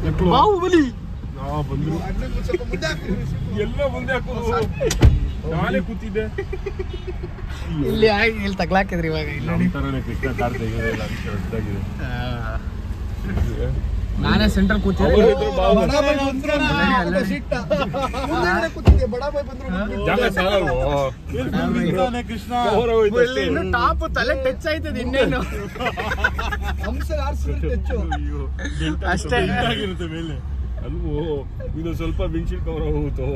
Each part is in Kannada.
ಬಾಹುಬಲಿ ನಾ ಬಂದ್ರು ಎಲ್ಲ ಮುಂದೆ ಹಾಕೋದು ನಾನೇ ಕೂತಿದ್ದೆ ಇಲ್ಲಿ ಆಗಿ ಇಲ್ಲಿ ತಗ್ಲಾಕಿದ್ರಿ ಇವಾಗ ಇಲ್ಲಿ ನೋಡಿ ನಮ್ಮ ತರನೇ ಕೃಷ್ಣ ಕಾರ್ ತೆಗೆಯೋದಿಲ್ಲ ಅದಕ್ಕೆ ದೊಡ್ಡದಾಗಿದೆ ನಾನೇ ಸೆಂಟ್ರಲ್ ಕೂತಿದ್ದೆ ಜಾಗ ಸಾಲಲ್ವೋ? ಕವರ್ ಹೋಯ್ತು ಅಷ್ಟೇ. ಇನ್ನು ಟಾಪ್ ತಲೆ ಟಚ್ ಆಯ್ತದೆ ಇನ್ನೇನು ಅಯ್ಯೋ, ಡೆಂಟ್ ಅಷ್ಟೇ. ಡೆಂಟ್ ಆಗಿರುತ್ತೆ ಮೇಲೆ ಅಲ್ವೋ ಇದು ಸ್ವಲ್ಪ ವಿಂಡ್ಶೀಲ್ಡ್ ಕವರ್ ಹೋಗುತ್ತೋ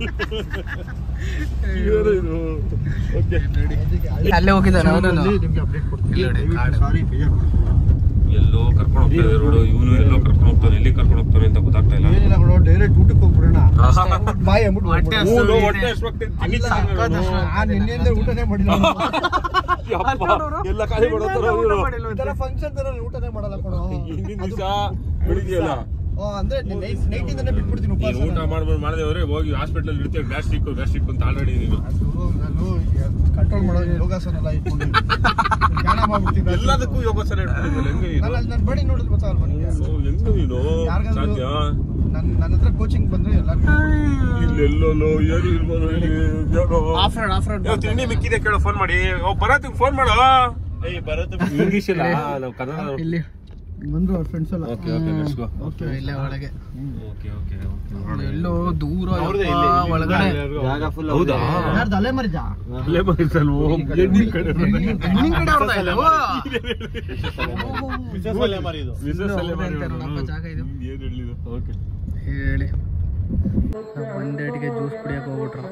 ಏನು ಇದು ಓಕೆ ಅಲ್ಲೇ ಹೋಗಿದ್ದಾನೆ ಅವನು ಇಲ್ಲಿ ನೋಡಿ ಕಾಡು. ಎಲ್ಲೋ ಕರ್ಕೊಂಡು ಹೋಗ್ತಾ ರೋಡ್ ಇವನು ಎಲ್ಲೋ ಕರ್ಕೊಂಡು ಹೋಗ್ತಾನೆ ಎಲ್ಲಿ ಕರ್ಕೊಂಡು ಹೋಗ್ತಾನೆ ಅಂತ ಗೊತ್ತಾಗ್ತಾ ಇಲ್ಲ ಡೈರೆಕ್ಟ್ ಊಟಕ್ಕೆ ಹೋಗ್ಬಿಡೋಣ ಬಾಯ್ ಅಂದ್ಬಿಟ್ಟು ಹೊಟ್ಟೆ ಹೋಗ್ಬಿಡು. ಮೂಲು ಹಸ್ವು ಹೊಟ್ಟೆ ಇದೆ. ಹಸ್ವಾಗ್ತೈತೆ, ಅಲ್ಲಿ ತಿನ್ನಿ ಸಖತ್ ಸಾಕು ಹಸ್ವು. ನಾನ್ ನಿನ್ನೆಯಿಂದ ಊಟನೇ ಮಾಡಿಲ್ಲ ಯಪ್ಪ, ಎಲ್ಲ ಖಾಲಿ ಮಾಡೋತಾರ ಊಟ ಮಾಡಿಲ್ವ ಈ ತರ ಫಂಕ್ಷನ್ ತರ ಊಟನೇ ಮಾಡಲ್ಲ ಕೊಡೋ ಹಿಂದಿನ ದಿವಸ ಬೆಳಿಗ್ಗೆಯಲ್ಲ ಅಂದ್ರೆ ನೈಟ್ ನೈಟ್ ಇಂದಾನೆ ಬಿಟ್ಬಿಡ್ತೀನಿ ಉಪವಾಸ ನೀನು ಊಟ ಮಾಡ್ಬೋದು ಮಾಡದೆ ಹೋದ್ರೆ ಹೋಗಿ ಹಾಸ್ಪಿಟಲ್ ಇರ್ತೀವಿ ಗ್ಯಾಸ್ಟ್ರಿಕ್ ಗ್ಯಾಸ್ಟ್ರಿಕ್ ಅಂತ ಆಲ್ರೆಡಿ ನೀನು ನಾನು ಕಂಟ್ರೋಲ್ ಮಾಡೋದು ಯೋಗಾಸನ ಎಲ್ಲ ಇಟ್ಕೊಂಡು ಧ್ಯಾನ ಮಾಡ್ಬಿಡ್ತೀನಿ ಎಲ್ಲದಕ್ಕೂ ಯೋಗಾಸನ ಇಟ್ಕೊಂಡಿದ್ದಲ್ಲ ಹೆಂಗೆ ನೀನು ನಾನು ಅಲ್ಲಿ ನನ್ನ ಬಡಿ ನೋಡಿದ್ರೆ ಗೊತ್ತಾಗಲ್ವಾ ನಿಮ್ಗೆ? ಓ, ಹೆಂಗೆ ನೀನು ಯಾರ್ಗಾದ್ರೂ- ಸಾಧ್ಯ ನನ್ ನನ್ನ ಹತ್ರ ಕೋಚಿಂಗ್ ಬಂದ್ರೆ ಎಲ್ಲರಿಗೂ ಇಲ್ಲೆಲ್ಲೋ ಏನು ಇರ್ಬೋದು ಹೇಳಿ ಏನೋ. ಆಫ್ ರೋಡ್ ಆಫ್ ರೋಡ್ ಏ, ತಿಂಡಿ ಮಿಕ್ಕಿದೆ ಕೇಳೋ ಫೋನ್ ಮಾಡಿ ಓ ಬರತ್ತಿಗೆ ಫೋನ್ ಮಾಡು ಇಂಗ್ಲಿಷ್ ಇಲ್ಲ ನಾವು ಕನ್ನಡ ಇಲ್ಲಿ ಬಂದ್ರು ಅವ್ರ ಫ್ರೆಂಡ್ಸ್ ಎಲ್ಲ okay okay let's go okay ಇಲ್ಲೇ ಒಳಗೆ ಓಕೆ ಓಕೆ ಎಲ್ಲೋ ದೂರ ಯಪ್ಪ, ಒಳಗಡೆ ಹೌದಾ ಯಾರ್ದು ಅಲೆ ಮರಿಜ ಅಲ್ಲೇ ಬರ್ತಲ್ವೋ ಎಣ್ಣೆ ಕಡೆ ನಿಮ್ ಕಡೆ ಹೊಡ್ತಾ ಇಲ್ಲ ಓ. Business ಅಲ್ಲೇ ಮಾರಿದ್ದು. Business ಅಲ್ಲೇ ಹೋಗ್ಲಿ ಮಾರಿದ್ದು. ಅಂತಾರೆ, ನಮ್ಮ ಜಾಗ ಇದು. ಏನ್ ಹೇಳಿದ್ದು ಓಕೆ ಹೇಳಿ ಒಂದೇಟಿಗೆ ಜ್ಯೂಸ್ ಕುಡಿಯಕ್ಕೆ ಹೋಗ್ಬಿಟ್ರು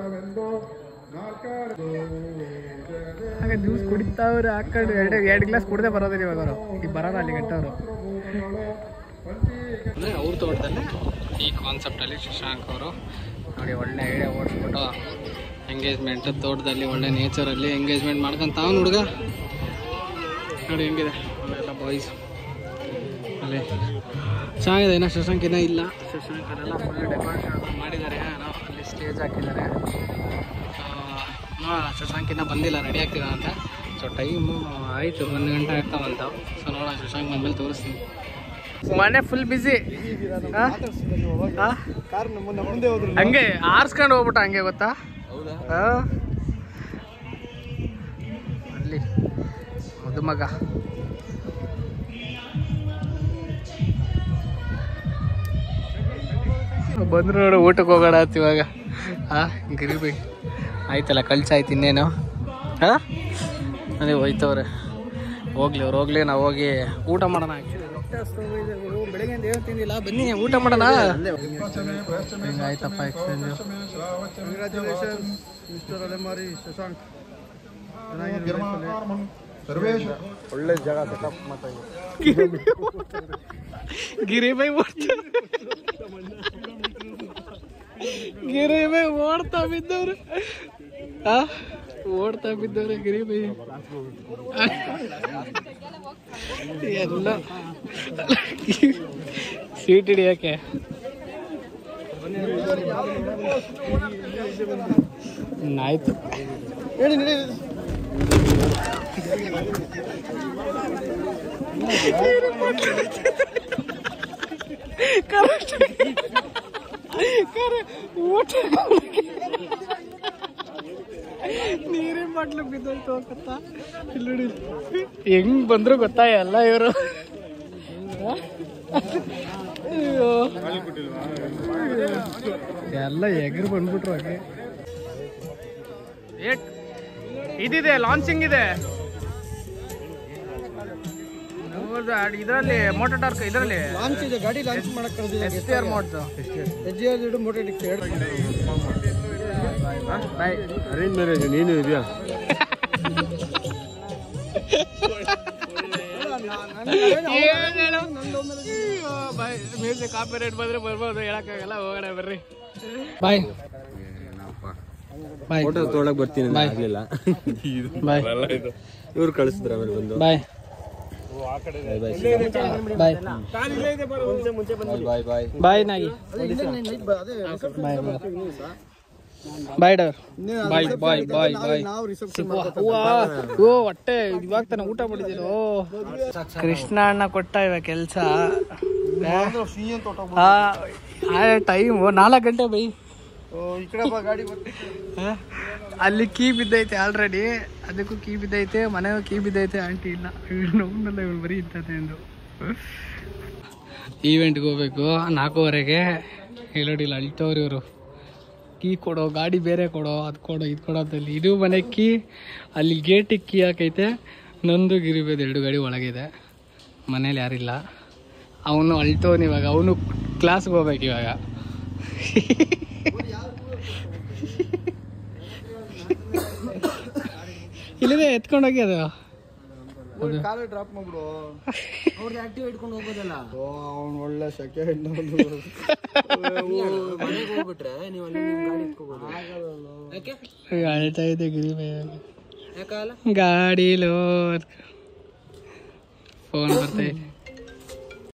ಹಾಗೆ ಜ್ಯೂಸ್ ಕುಡಿತಾವ್ರೆ ಹಾಕೊಂಡು ಎರಡು ಎರಡು ಗ್ಲಾಸ್ ಕುಡ್ದೆ ಬರೋದಿಲ್ಲ ಇವಾಗ ಅವರು ಈಗ ಬರೋಲ್ಲ ಅಲ್ಲಿ ಗಂಟವರು ಅಂದರೆ ಅವ್ರ ತೋಟದಲ್ಲಿ ಈ ಕಾನ್ಸೆಪ್ಟಲ್ಲಿ ಶಶಾಂಕ್ ಅವರು ನೋಡಿ ಒಳ್ಳೆ ಐಡಿಯಾ ಓಡಿಸ್ಬಿಟ್ಟು ಎಂಗೇಜ್ಮೆಂಟ್ ತೋಟದಲ್ಲಿ ಒಳ್ಳೆ ನೇಚರಲ್ಲಿ ಎಂಗೇಜ್ಮೆಂಟ್ ಮಾಡ್ಕೊಂತಾವ್ ಹುಡುಗ ನೋಡಿ ಹೆಂಗಿದೆ ಅಲ್ಲೆಲ್ಲ ಬಾಯ್ಸ್ ಅಲ್ಲಿ ಚೆನ್ನಾಗಿದೆ ಏನೋ ಶಶಾಂಕ್ ಇನ್ನೂ ಇಲ್ಲ ಶಶಾಂಕ್ ಅದೆಲ್ಲ ಫುಲ್ ಡೆಕೋರೇಷನ್ ಮಾಡಿದ್ದಾರೆ ಏನೋ ಅಲ್ಲಿ ಸ್ಟೇಜ್ ಹಾಕಿದ್ದಾರೆ ಸೊ ನೋಡೋಣ ಶಶಾಂಕ್ ಇನ್ನೂ ಬಂದಿಲ್ಲ ರೆಡಿ ಆಗ್ತಿದ್ದಾನೆ ಅಂತ ಸೊ ಟೈಮು ಆಯಿತು ಒಂದು ಗಂಟೆ ಆಗ್ತಾವಂತ ಸೊ ನೋಡೋಣ ಶಶಾಂಕ್ ಮೊಬೈಲ್ ತೋರಿಸ್ತೀನಿ ಮನೆ ಫುಲ್ ಬಿಸಿ ಕಾರ್ ನಮ್ಮ ನಮ್ಮ ಮುಂದೆ ಹೋದ್ರು ಹಂಗೆ ಆರ್ಸ್ಕೊಂಡು ಹೋಗ್ಬಿಟ್ಟ ಹಂಗೆ ಗೊತ್ತಾ ಹಾ? ಅಲ್ಲಿ ಮದುಮಗ ಬಂದ್ರು ನೋಡು ಊಟಕ್ಕೆ ಹೋಗೋಣ ಅಂತ ಇವಾಗ ಹಾ ಗಿರಿಬಿ ಆಯ್ತಲ್ಲ ಕಳ್ಸಾಯ್ತು ಇನ್ನೇನು ಹಾ ಅದೇ ಹೋಯ್ತವ್ರೆ ಹೋಗ್ಲಿ ಅವ್ರು ಹೋಗ್ಲಿ ನಾವು ಹೋಗಿ ಊಟ ಮಾಡೋಣ ಆ್ಯಕ್ಚುಲಿ ಬೆಳಗ್ಗೆ ಏನು ತಿಂದಿಲ್ಲ ಬನ್ನಿ ಊಟ ಮಾಡೋಣ ಆಯ್ತಪ್ಪ ಎಕ್ಸ್ಚೇಂಜು ಕಂಗ್ರ್ಯಾಚುಲೇಷನ್ ಮಿಸ್ಟರ್ ಅಲೆಮಾರಿ ಶಶಾಂಕ್ ಒಳ್ಳೆ ಜಾಗ ಸೆಟಪ್ ಮಾತಾಡಿ ಗಿರಿ ಬೈ ಓಡ್ತಾ ಗಿರಿ ಬೈ ಓಡ್ತಾ ಬಿದ್ದವ್ರು ಆ ಓಡ್ತಾ ಬಿದ್ದವ್ರೆ ಗಿರಿ ಬೈ ಎಲ್ಲ ಸೀಟ್ ಹಿಡಿಯಕ್ಕೆ ಹ್ಮ್, ಆಯ್ತು ಹೇಳಿ ನಡಿ ಕರೆಕ್ಟ್ ಕರೆ ಊಟ ನೀರಿನ ಬಾಟ್ಲು ಬಿದ್ದೋಯ್ತು ಗೊತ್ತಾ ಇಲ್ಲಿ ನೋಡಿ ಹೆಂಗ್ ಬಂದ್ರು ಗೊತ್ತಾ ಎಲ್ಲ ಇವರು ಅಯ್ಯೋ ಎಲ್ಲ ಎಗರು ಬಂದ್ಬಿಟ್ರು ಹಾಗೆ ಏಟ್ ಇದಿದೆ ಲಾಂಚಿಂಗ್ ಇದೆ ಹೌದಾ ಇದರಲ್ಲಿ ಮೋಟರ್ ಟಾರ್ಕ್ ಇದರಲ್ಲಿ ಲಾಂಚ್ ಇದೆ ಗಾಡಿ ಲಾಂಚ್ ಮಾಡಕ್ ಎಸ್ ಟಿ ಆರ್ ಮಾಡ್ದು ಹೆಜ್ಜೆ ಎರಡು ಮೋಟರ್ ಡಿಕ್ಕಿ ಬಾಯ್ ಅರೇಂಜ್ ಮ್ಯಾರೇಜ್ ನೀನು ಇದೆಯಾ ಮ್ಯೂಸಿಕ್ ಕಾಪಿ ರೇಟ್ ಬಂದ್ರೆ ಬರ್ಬೋದು ಹೇಳಕ್ಕಾಗಲ್ಲ ಹೋಗೋಣ ಬರ್ರಿ ಬಾಯ್ ಬಾಯ್ ಫೋಟೋ ತೊಗೊಳಕ್ ಬರ್ತೀನಿ Bye. ಆಗ್ಲಿಲ್ಲ ಬಾಯ್ ಇವ್ರು ಕಳಿಸಿದ್ರ ಆಮೇಲೆ ಬಂದು ಬಾಯ್ ಬಾಯ್ ಬಾಯ್ ಬಾಯ್ ಬಾಯ್ ನಾಗಿ ಬಾಯ್ ಬಾಯ್ ಡರ್ ಬಾಯ್ ಬಾಯ್ ಬಾಯ್ ಬಾಯ್ ನಾವು ರಿಸೆಪ್ಷನ್ ಓ ಹೊಟ್ಟೆ ಇವಾಗ ತಾನೆ ಊಟ ಮಾಡಿದ್ದೀರೋ ಕೃಷ್ಣ ಅಣ್ಣ ಕೊಟ್ಟ ಇವಾಗ ಕೆಲಸ ಸಿ ಅಂತ ಹೊಟ್ಟೋಗ್ಬಿಡು. ಟೈಮು ನಾಲ್ಕು ಗಂಟೆ ಬೈ ಓ, ಈ ಕಡೆ ಬಾ ಗಾಡಿ ಬರ್ತಿದೆ ಆ? ಅಲ್ಲಿ ಕೀ ಬಿದ್ದೈತೆ ಆಲ್ರೆಡಿ ಅದಕ್ಕೂ ಕೀ ಬಿದ್ದೈತೆ ಮನೆಗೂ ಕೀ ಬಿದ್ದೈತೆ ಆಂಟಿ ಇಲ್ಲ ಇವಳು ನೋಡಲ್ಲ ಇವಳು ಬರೀ ಇರ್ತದೆ ಎಂದು ಈವೆಂಟ್ಗೆ ಹೋಗ್ಬೇಕು ನಾಲ್ಕೂವರೆಗೆ ಹೇಳೋಡಿಲ್ಲ ಅಳ್ತವ್ರು ಇವರು ಕೀ ಕೊಡೋ ಗಾಡಿ ಬೇರೆ ಕೊಡೋ ಅದು ಕೊಡೋ ಇದು ಕೊಡೋ ಅಂತಲ್ಲಿ ಇದು ಮನೆ ಕೀ ಅಲ್ಲಿ ಗೇಟಿಗೆ ಕೀ ಹಾಕೈತೆ ನಂದು ಗಿರಿಬೇದು ಎರಡು ಗಾಡಿ ಒಳಗಿದೆ ಮನೇಲಿ ಯಾರಿಲ್ಲ ಅವನು ಅಳ್ತವನು ಇವಾಗ ಅವನು ಕ್ಲಾಸ್ಗೆ ಹೋಗ್ಬೇಕು ಇವಾಗ ಇಲ್ಲಿದೆ ಎತ್ಕೊಂಡೋಗಿ ಅದು ಕಾಲೇ ಡ್ರಾಪ್ ಮಾಡ್ಬಿಡು ಅವ್ರದ್ದು ಆಕ್ಟಿವ್ ಇಟ್ಕೊಂಡು ಹೋಗೋದಲ್ಲ ಓ ಅವ್ನು ಒಳ್ಳೆ ಸೆಕೆ ಮನೆಗೆ ಹೋಗ್ಬಿಟ್ರೆ ನೀವು ಅಲ್ಲಿ ನಿಮ್ ಗಾಡಿ ಇಟ್ಕೋಬೋದು ಯಾಕೆ ಅಳ್ತಾ ಇದೆ ಗಿರಿಬೇ ಯಾಕಲ್ಲ ಗಾಡಿಲೋ ಫೋನ್ ಬರ್ತೈತೆ